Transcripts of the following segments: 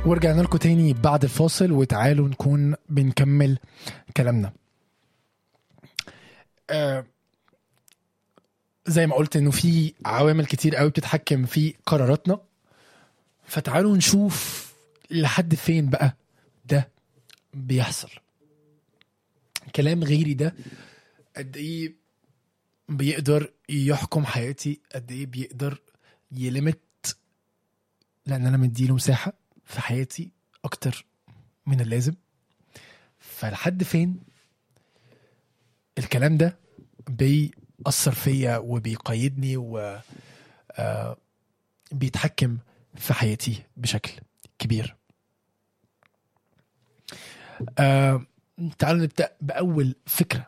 ورجعنا لكم تاني بعد الفاصل وتعالوا نكون بنكمل كلامنا آه زي ما قلت انه في عوامل كتير قوي بتتحكم في قراراتنا فتعالوا نشوف لحد فين بقى ده بيحصل كلام غيري ده قد ايه بيقدر يحكم حياتي قد ايه بيقدر يلمت لان انا مديله مساحه في حياتي اكتر من اللازم فلحد فين الكلام ده بيأثر فيا وبيقيدني و آه، بيتحكم في حياتي بشكل كبير آه، تعالوا نبدأ بأول فكرة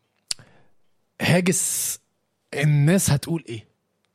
هاجس الناس هتقول ايه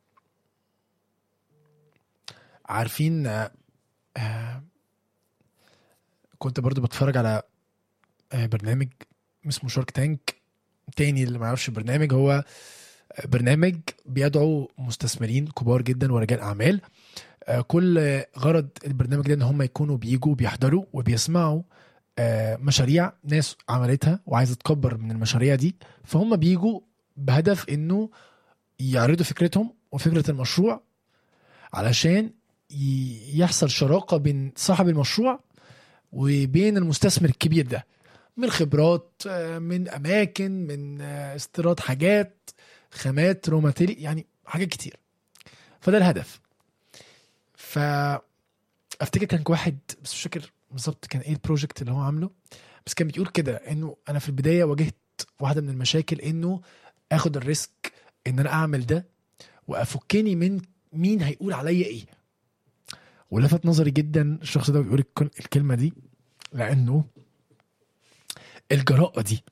عارفين آه، آه، كنت برضو بتفرج على آه، برنامج اسمه شارك تانك تاني اللي ما يعرفش البرنامج هو برنامج بيدعو مستثمرين كبار جدا ورجال اعمال آه، كل غرض البرنامج ده ان هم يكونوا بيجوا بيحضروا وبيسمعوا آه، مشاريع ناس عملتها وعايزه تكبر من المشاريع دي فهم بيجوا بهدف انه يعرضوا فكرتهم وفكره المشروع علشان ي- يحصل شراكه بين صاحب المشروع وبين المستثمر الكبير ده من خبرات آه، من اماكن من آه، استيراد حاجات خامات رو ماتيريال يعني حاجات كتير فده الهدف ف افتكر كان واحد بس مش فاكر بالظبط كان ايه البروجكت اللي هو عامله بس كان بيقول كده انه انا في البدايه واجهت واحده من المشاكل انه اخد الريسك ان انا اعمل ده وافكني من مين هيقول عليا ايه ولفت نظري جدا الشخص ده بيقول الك- الكلمه دي لانه الجراءه دي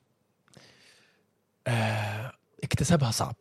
آه اكتسابها صعب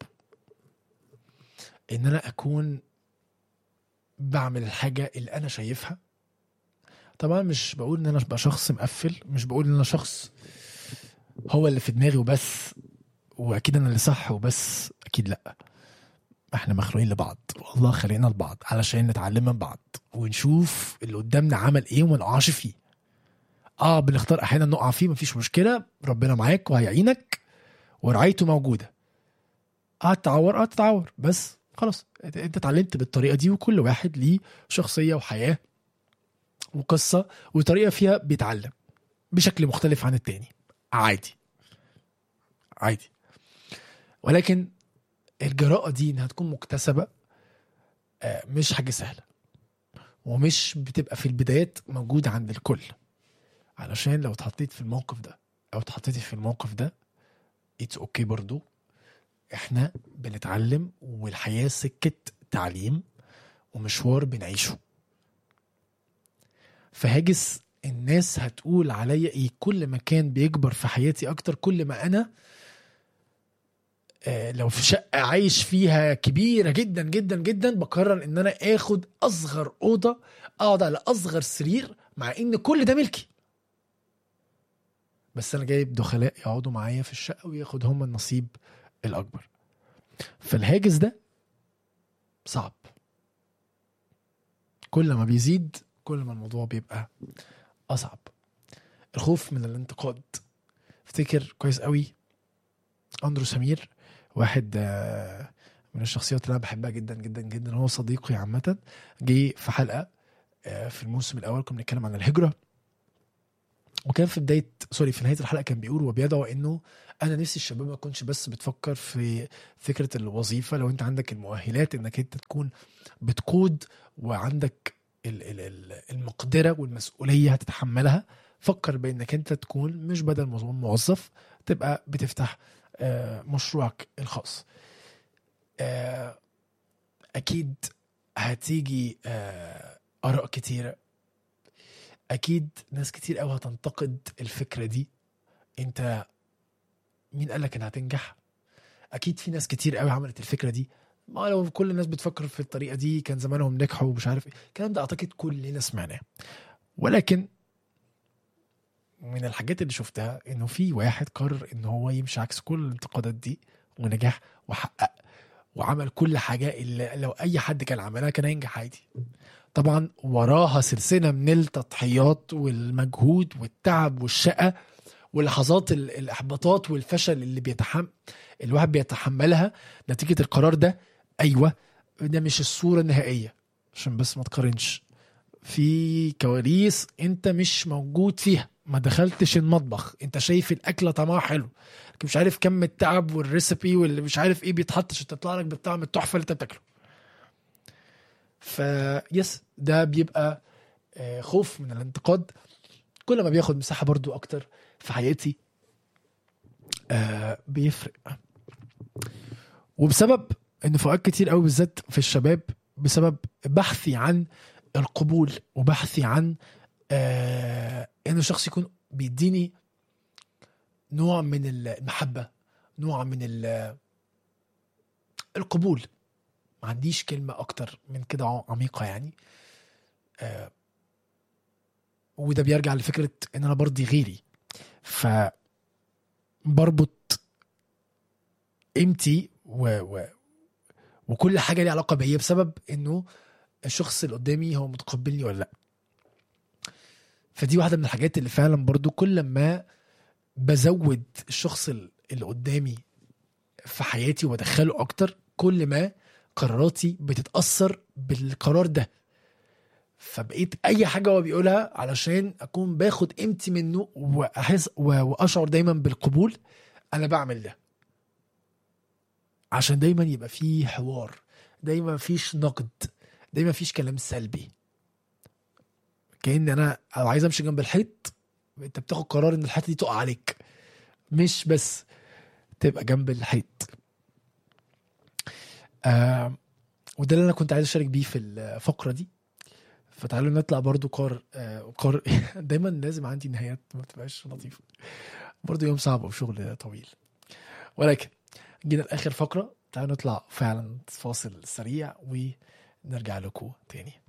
ان انا اكون بعمل الحاجه اللي انا شايفها طبعا مش بقول ان انا ابقى شخص مقفل مش بقول ان انا شخص هو اللي في دماغي وبس واكيد انا اللي صح وبس اكيد لا احنا مخلوقين لبعض والله خلقنا لبعض علشان نتعلم من بعض ونشوف اللي قدامنا عمل ايه وما نقعش فيه اه بنختار احيانا نقع فيه مفيش مشكله ربنا معاك وهيعينك ورعايته موجوده اه تتعور اه تتعور بس خلاص انت انت اتعلمت بالطريقه دي وكل واحد ليه شخصيه وحياه وقصه وطريقه فيها بيتعلم بشكل مختلف عن التاني عادي عادي ولكن الجراءة دي انها تكون مكتسبة آه، مش حاجة سهلة ومش بتبقى في البدايات موجودة عند الكل علشان لو اتحطيت في الموقف ده او اتحطيتي في الموقف ده اتس اوكي okay برضو احنا بنتعلم والحياة سكة تعليم ومشوار بنعيشه فهاجس الناس هتقول عليا ايه كل ما كان بيكبر في حياتي اكتر كل ما انا آه، لو في شقة عايش فيها كبيرة جدا جدا جدا بقرر ان انا اخد اصغر اوضة اقعد على اصغر سرير مع ان كل ده ملكي بس انا جايب دخلاء يقعدوا معايا في الشقة وياخد هم النصيب الاكبر فالهاجس ده صعب كل ما بيزيد كل ما الموضوع بيبقى اصعب الخوف من الانتقاد افتكر كويس قوي اندرو سمير واحد آه، من الشخصيات اللي انا بحبها جدا جدا جدا هو صديقي عامه جه في حلقه آه، في الموسم الاول كنا بنتكلم عن الهجره وكان في بدايه سوري في نهايه الحلقه كان بيقول وبيدعو انه انا نفسي الشباب ما تكونش بس بتفكر في فكره الوظيفه لو انت عندك المؤهلات انك انت تكون بتقود وعندك ال- ال- ال- المقدره والمسؤوليه هتتحملها فكر بانك انت تكون مش بدل موظف تبقى بتفتح آه، مشروعك الخاص آه، اكيد هتيجي آه، اراء كتيره اكيد ناس كتير قوي هتنتقد الفكره دي انت مين قالك انها هتنجح اكيد في ناس كتير قوي عملت الفكره دي ما لو كل الناس بتفكر في الطريقه دي كان زمانهم نجحوا ومش عارف ايه الكلام ده اعتقد كلنا سمعناه ولكن من الحاجات اللي شفتها انه في واحد قرر ان هو يمشي عكس كل الانتقادات دي ونجح وحقق وعمل كل حاجه اللي لو اي حد كان عملها كان هينجح عادي طبعا وراها سلسله من التضحيات والمجهود والتعب والشقه ولحظات ال- الاحباطات والفشل اللي بيتحمل الواحد بيتحملها نتيجه القرار ده ايوه ده مش الصوره النهائيه عشان بس ما تقارنش في كواليس انت مش موجود فيها ما دخلتش المطبخ انت شايف الاكله طعمها حلو لكن مش عارف كم التعب والريسبي واللي مش عارف ايه بيتحط عشان تطلع لك بالطعم التحفه اللي انت بتاكله ف يس ده بيبقى آه، خوف من الانتقاد كل ما بياخد مساحه برضو اكتر في حياتي آه، بيفرق وبسبب ان في اوقات كتير قوي بالذات في الشباب بسبب بحثي عن القبول وبحثي عن آه ان الشخص يكون بيديني نوع من المحبه نوع من ال- القبول ما عنديش كلمه اكتر من كده عميقه يعني آه وده بيرجع لفكره ان انا برضي غيري ف بربط قيمتي و... و... وكل حاجه ليها علاقه بيا بسبب انه الشخص اللي قدامي هو متقبلني ولا لا فدي واحده من الحاجات اللي فعلا برضو كل ما بزود الشخص ال- اللي قدامي في حياتي وبدخله اكتر كل ما قراراتي بتتاثر بالقرار ده فبقيت اي حاجه هو بيقولها علشان اكون باخد قيمتي منه واحس و- واشعر دايما بالقبول انا بعمل ده عشان دايما يبقى فيه حوار دايما مفيش نقد دايما مفيش كلام سلبي كأن انا لو عايز امشي جنب الحيط انت بتاخد قرار ان الحيطه دي تقع عليك مش بس تبقى جنب الحيط آه وده اللي انا كنت عايز اشارك بيه في الفقره دي فتعالوا نطلع برضو قار آه قار دايما لازم عندي نهايات ما بتبقاش لطيفه برضو يوم صعب وشغل طويل ولكن جينا لاخر فقره تعالوا نطلع فعلا فاصل سريع ونرجع لكم تاني